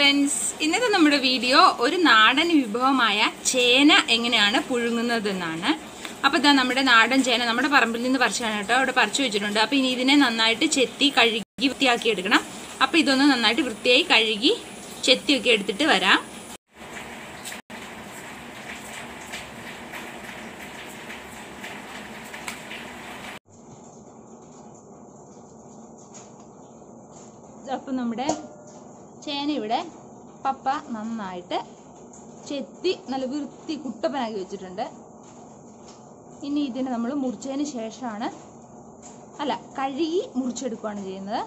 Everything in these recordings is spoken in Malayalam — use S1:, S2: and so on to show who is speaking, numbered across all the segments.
S1: ഫ്രണ്ട്സ് ഇന്നത്തെ നമ്മുടെ വീഡിയോ ഒരു നാടൻ വിഭവമായ ചേന എങ്ങനെയാണ് പുഴുങ്ങുന്നതെന്നാണ് അപ്പോൾ ഇതാ നമ്മുടെ നാടൻ ചേന നമ്മുടെ പറമ്പിൽ നിന്ന് പറിച്ചാണ് കേട്ടോ അവിടെ പറിച്ചു വെച്ചിട്ടുണ്ട് അപ്പോൾ ഇനി ഇതിനെ നന്നായിട്ട് ചെത്തി കഴുകി വൃത്തിയാക്കി എടുക്കണം അപ്പോൾ ഇതൊന്ന് നന്നായിട്ട് വൃത്തിയായി കഴുകി ചെത്തിയൊക്കെ എടുത്തിട്ട് വരാം അപ്പം നമ്മുടെ ചേന ഇവിടെ പപ്പ നന്നായിട്ട് ചെത്തി നല്ല വൃത്തി കുട്ടപ്പനാക്കി വെച്ചിട്ടുണ്ട് ഇനി ഇതിനെ നമ്മൾ മുറിച്ചതിന് ശേഷമാണ് അല്ല കഴുകി മുറിച്ചെടുക്കുകയാണ് ചെയ്യുന്നത്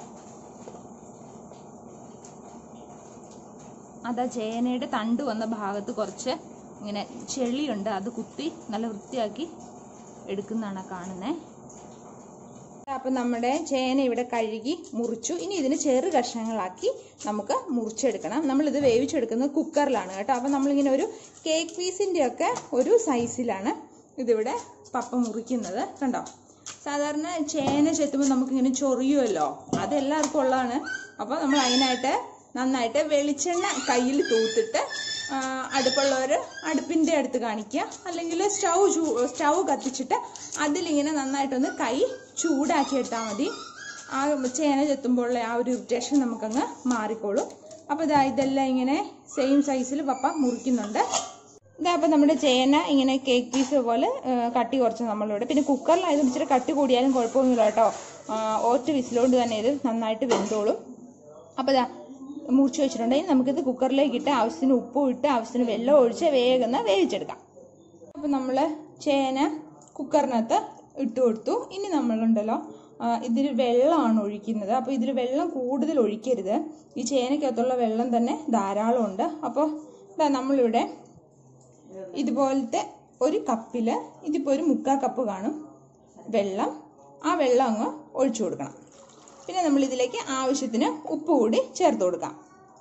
S1: അതാ ചേനയുടെ തണ്ട് വന്ന ഭാഗത്ത് കുറച്ച് ഇങ്ങനെ ചെളിയുണ്ട് അത് കുത്തി നല്ല വൃത്തിയാക്കി എടുക്കുന്നതാണ് കാണുന്നത് അപ്പം നമ്മുടെ ചേന ഇവിടെ കഴുകി മുറിച്ചു ഇനി ഇതിന് ചെറു കഷ്ണങ്ങളാക്കി നമുക്ക് മുറിച്ചെടുക്കണം നമ്മളിത് വേവിച്ചെടുക്കുന്നത് കുക്കറിലാണ് കേട്ടോ അപ്പം നമ്മളിങ്ങനെ ഒരു കേക്ക് പീസിൻ്റെ ഒക്കെ ഒരു സൈസിലാണ് ഇതിവിടെ പപ്പ മുറിക്കുന്നത് കണ്ടോ സാധാരണ ചേന ചെത്തുമ്പോൾ നമുക്കിങ്ങനെ ചൊറിയുമല്ലോ അതെല്ലാവർക്കും ഉള്ളതാണ് അപ്പോൾ നമ്മൾ അതിനായിട്ട് നന്നായിട്ട് വെളിച്ചെണ്ണ കയ്യിൽ തൂത്തിട്ട് അടുപ്പുള്ളവർ അടുപ്പിൻ്റെ അടുത്ത് കാണിക്കുക അല്ലെങ്കിൽ സ്റ്റൗ ചൂ സ്റ്റൗ കത്തിച്ചിട്ട് അതിലിങ്ങനെ നന്നായിട്ടൊന്ന് കൈ ചൂടാക്കി എടുത്താൽ മതി ആ ചേന ചെത്തുമ്പോഴുള്ള ആ ഒരു ഇറിറ്റേഷൻ നമുക്കങ്ങ് മാറിക്കോളും അപ്പോൾ ഇതാ ഇതെല്ലാം ഇങ്ങനെ സെയിം സൈസിൽ പപ്പ മുറിക്കുന്നുണ്ട് ഇതാ അപ്പോൾ നമ്മുടെ ചേന ഇങ്ങനെ കേക്ക് പീസ് പോലെ കട്ടി കുറച്ച് നമ്മളിവിടെ പിന്നെ കുക്കറിലായതും ഇച്ചിരി കട്ടി കൂടിയാലും കുഴപ്പമൊന്നുമില്ല കേട്ടോ ഒറ്റ വിസിലോണ്ട് തന്നെ ഇത് നന്നായിട്ട് വെന്തോളും അപ്പോൾ ഇതാ മുറിച്ച് വെച്ചിട്ടുണ്ടെങ്കിൽ നമുക്കിത് കുക്കറിലേക്ക് ഇട്ട് ആവശ്യത്തിന് ഉപ്പും ഇട്ട് ആവശ്യത്തിന് വെള്ളം ഒഴിച്ച് വേഗം വേവിച്ചെടുക്കാം അപ്പോൾ നമ്മൾ ചേന കുക്കറിനകത്ത് ഇട്ട് കൊടുത്തു ഇനി നമ്മളുണ്ടല്ലോ ഇതിൽ വെള്ളമാണ് ഒഴിക്കുന്നത് അപ്പോൾ ഇതിൽ വെള്ളം കൂടുതൽ ഒഴിക്കരുത് ഈ ചേനയ്ക്കകത്തുള്ള വെള്ളം തന്നെ ധാരാളം ഉണ്ട് അപ്പോൾ ഇതാ നമ്മളിവിടെ ഇതുപോലത്തെ ഒരു കപ്പിൽ ഇതിപ്പോൾ ഒരു മുക്കാൽ കപ്പ് കാണും വെള്ളം ആ വെള്ളം അങ്ങ് ഒഴിച്ചു കൊടുക്കണം പിന്നെ നമ്മൾ ഇതിലേക്ക് ആവശ്യത്തിന് ഉപ്പ് കൂടി ചേർത്ത് കൊടുക്കാം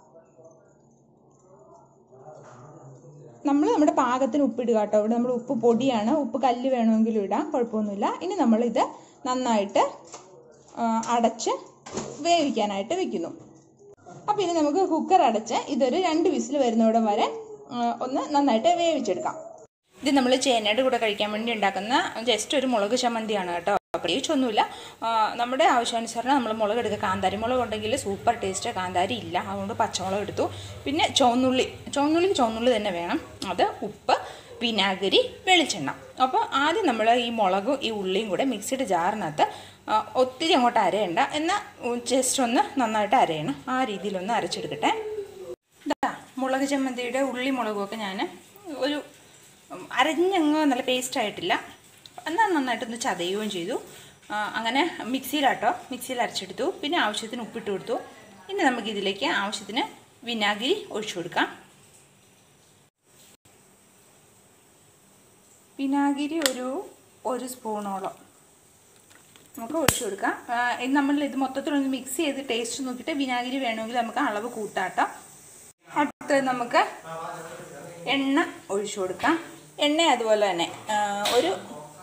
S1: നമ്മൾ നമ്മുടെ പാകത്തിന് ഉപ്പിടുക കേട്ടോ ഇവിടെ നമ്മൾ ഉപ്പ് പൊടിയാണ് ഉപ്പ് കല്ല് വേണമെങ്കിലും ഇടാം കുഴപ്പമൊന്നുമില്ല ഇനി നമ്മളിത് നന്നായിട്ട് അടച്ച് വേവിക്കാനായിട്ട് വെക്കുന്നു അപ്പോൾ ഇനി നമുക്ക് കുക്കർ അടച്ച് ഇതൊരു രണ്ട് വിസിൽ വരുന്നവിടം വരെ ഒന്ന് നന്നായിട്ട് വേവിച്ചെടുക്കാം ഇത് നമ്മൾ ചേനയുടെ കൂടെ കഴിക്കാൻ വേണ്ടി ഉണ്ടാക്കുന്ന ജസ്റ്റ് ഒരു മുളക് ചമ്മന്തിയാണ് കേട്ടോ പ്രത്യേകിച്ചൊന്നുമില്ല നമ്മുടെ ആവശ്യാനുസരണം നമ്മൾ മുളക് എടുക്കുക കാന്താരി മുളക് ഉണ്ടെങ്കിൽ സൂപ്പർ ടേസ്റ്റ് കാന്താരി ഇല്ല അതുകൊണ്ട് പച്ചമുളക് എടുത്തു പിന്നെ ചുവന്നുള്ളി ചുവന്നുള്ളിക്ക് ചുവന്നുള്ളി തന്നെ വേണം അത് ഉപ്പ് വിനാഗിരി വെളിച്ചെണ്ണ അപ്പോൾ ആദ്യം നമ്മൾ ഈ മുളകും ഈ ഉള്ളിയും കൂടെ മിക്സിയുടെ ജാറിനകത്ത് ഒത്തിരി അങ്ങോട്ട് അരയണ്ട എന്നാൽ ജസ്റ്റ് ഒന്ന് നന്നായിട്ട് അരയണം ആ രീതിയിലൊന്ന് അരച്ചെടുക്കട്ടെ ഇതാ മുളക് ചമ്മന്തിയുടെ ഉള്ളി മുളകും ഒക്കെ ഞാൻ ഒരു അരഞ്ഞങ്ങ് നല്ല പേസ്റ്റ് ആയിട്ടില്ല എന്നാൽ നന്നായിട്ടൊന്ന് ചതയുകയും ചെയ്തു അങ്ങനെ മിക്സിയിലാട്ടോ മിക്സിയിൽ അരച്ചെടുത്തു പിന്നെ ആവശ്യത്തിന് ഉപ്പിട്ട് കൊടുത്തു ഇനി നമുക്കിതിലേക്ക് ആവശ്യത്തിന് വിനാഗിരി ഒഴിച്ചു കൊടുക്കാം വിനാഗിരി ഒരു ഒരു സ്പൂണോളം നമുക്ക് ഒഴിച്ചു കൊടുക്കാം ഇത് നമ്മൾ ഇത് മൊത്തത്തിലൊന്ന് മിക്സ് ചെയ്ത് ടേസ്റ്റ് നോക്കിയിട്ട് വിനാഗിരി വേണമെങ്കിൽ നമുക്ക് അളവ് കൂട്ടാട്ടോ അടുത്ത് നമുക്ക് എണ്ണ ഒഴിച്ചു കൊടുക്കാം എണ്ണ അതുപോലെ തന്നെ ഒരു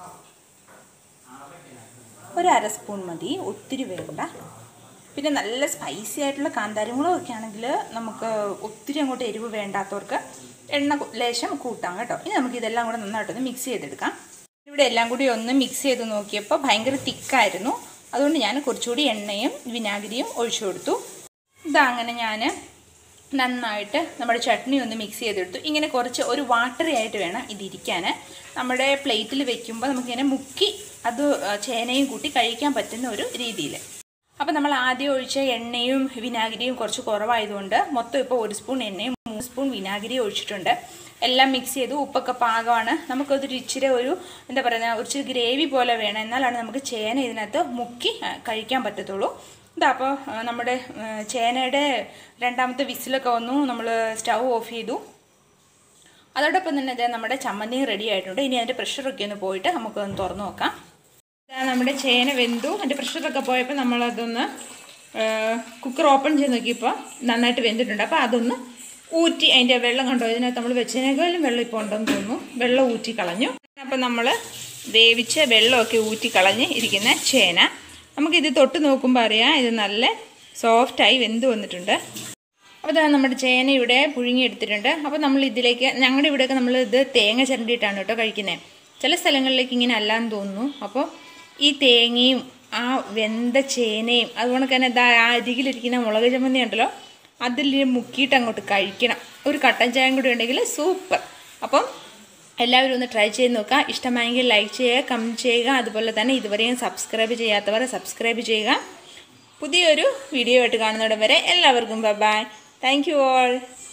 S1: ഒരു അര സ്പൂൺ മതി ഒത്തിരി വേണ്ട പിന്നെ നല്ല സ്പൈസി ആയിട്ടുള്ള കാന്താരിമുളകൊക്കെ ആണെങ്കിൽ നമുക്ക് ഒത്തിരി അങ്ങോട്ട് എരിവ് വേണ്ടാത്തവർക്ക് എണ്ണ ലേശം കൂട്ടാം കേട്ടോ ഇനി നമുക്ക് ഇതെല്ലാം കൂടെ നന്നായിട്ടൊന്ന് മിക്സ് ചെയ്തെടുക്കാം ഇവിടെ എല്ലാം കൂടി ഒന്ന് മിക്സ് ചെയ്ത് നോക്കിയപ്പോൾ ഭയങ്കര തിക്കായിരുന്നു അതുകൊണ്ട് ഞാൻ കുറച്ചുകൂടി എണ്ണയും വിനാഗിരിയും ഒഴിച്ചു കൊടുത്തു ഇതാ അങ്ങനെ ഞാൻ നന്നായിട്ട് നമ്മുടെ ചട്നി ഒന്ന് മിക്സ് ചെയ്തെടുത്തു ഇങ്ങനെ കുറച്ച് ഒരു വാട്ടറി ആയിട്ട് വേണം ഇതിരിക്കാൻ നമ്മുടെ പ്ലേറ്റിൽ വെക്കുമ്പോൾ നമുക്കിങ്ങനെ മുക്കി അത് ചേനയും കൂട്ടി കഴിക്കാൻ പറ്റുന്ന ഒരു രീതിയിൽ അപ്പോൾ നമ്മൾ ആദ്യം ഒഴിച്ച എണ്ണയും വിനാഗിരിയും കുറച്ച് കുറവായതുകൊണ്ട് മൊത്തം ഇപ്പോൾ ഒരു സ്പൂൺ എണ്ണയും മൂന്ന് സ്പൂൺ വിനാഗിരി ഒഴിച്ചിട്ടുണ്ട് എല്ലാം മിക്സ് ചെയ്തു ഉപ്പൊക്കെ പാകമാണ് നമുക്കതൊരു ഇച്ചിരി ഒരു എന്താ പറയുക ഒരു ഗ്രേവി പോലെ വേണം എന്നാലാണ് നമുക്ക് ചേന ഇതിനകത്ത് മുക്കി കഴിക്കാൻ പറ്റത്തുള്ളൂ ഇതാ അപ്പോൾ നമ്മുടെ ചേനയുടെ രണ്ടാമത്തെ വിസിലൊക്കെ വന്നു നമ്മൾ സ്റ്റൗ ഓഫ് ചെയ്തു അതോടൊപ്പം തന്നെ ഇത് നമ്മുടെ ചമ്മന്തി റെഡി ആയിട്ടുണ്ട് ഇനി അതിൻ്റെ പ്രഷറൊക്കെ ഒന്ന് പോയിട്ട് നമുക്കൊന്ന് തുറന്നു നോക്കാം ഇതാ നമ്മുടെ ചേന വെന്തു അതിൻ്റെ പ്രഷറൊക്കെ പോയപ്പോൾ നമ്മളതൊന്ന് കുക്കർ ഓപ്പൺ ചെയ്ത് നോക്കിയപ്പോൾ നന്നായിട്ട് വെന്തിട്ടുണ്ട് അപ്പോൾ അതൊന്ന് ഊറ്റി അതിൻ്റെ വെള്ളം കണ്ടോ ഇതിനകത്ത് നമ്മൾ വെച്ചതിനേക്കാളും വെള്ളം ഇപ്പോൾ ഉണ്ടെന്ന് തോന്നുന്നു വെള്ളം ഊറ്റി കളഞ്ഞു അപ്പോൾ നമ്മൾ വേവിച്ച വെള്ളമൊക്കെ ഊറ്റി കളഞ്ഞ് ഇരിക്കുന്ന ചേന നമുക്കിത് തൊട്ട് നോക്കുമ്പോൾ അറിയാം ഇത് നല്ല സോഫ്റ്റായി വെന്ത് വന്നിട്ടുണ്ട് അപ്പോൾ ദാ നമ്മുടെ ചേന ഇവിടെ പുഴുങ്ങി എടുത്തിട്ടുണ്ട് അപ്പോൾ നമ്മൾ ഇതിലേക്ക് ഞങ്ങളുടെ ഇവിടെയൊക്കെ നമ്മൾ ഇത് തേങ്ങ ചിരണ്ടിയിട്ടാണ് കേട്ടോ കഴിക്കുന്നത് ചില സ്ഥലങ്ങളിലേക്ക് ഇങ്ങനെ അല്ലാന്ന് തോന്നുന്നു അപ്പോൾ ഈ തേങ്ങയും ആ വെന്ത ചേനയും അതുകൊണ്ട് തന്നെ ഇതാ ആ അരികിലിരിക്കുന്ന മുളക് ചമ്മന്തി ഉണ്ടല്ലോ അതിൽ മുക്കിയിട്ട് അങ്ങോട്ട് കഴിക്കണം ഒരു കട്ടൻ ചായം കൂടി ഉണ്ടെങ്കിൽ സൂപ്പർ അപ്പം എല്ലാവരും ഒന്ന് ട്രൈ ചെയ്ത് നോക്കുക ഇഷ്ടമായെങ്കിൽ ലൈക്ക് ചെയ്യുക കമൻറ്റ് ചെയ്യുക അതുപോലെ തന്നെ ഇതുവരെയും സബ്സ്ക്രൈബ് ചെയ്യാത്തവർ സബ്സ്ക്രൈബ് ചെയ്യുക പുതിയൊരു വീഡിയോ ആയിട്ട് കാണുന്നിടം വരെ എല്ലാവർക്കും ബൈ താങ്ക് യു ഓൾ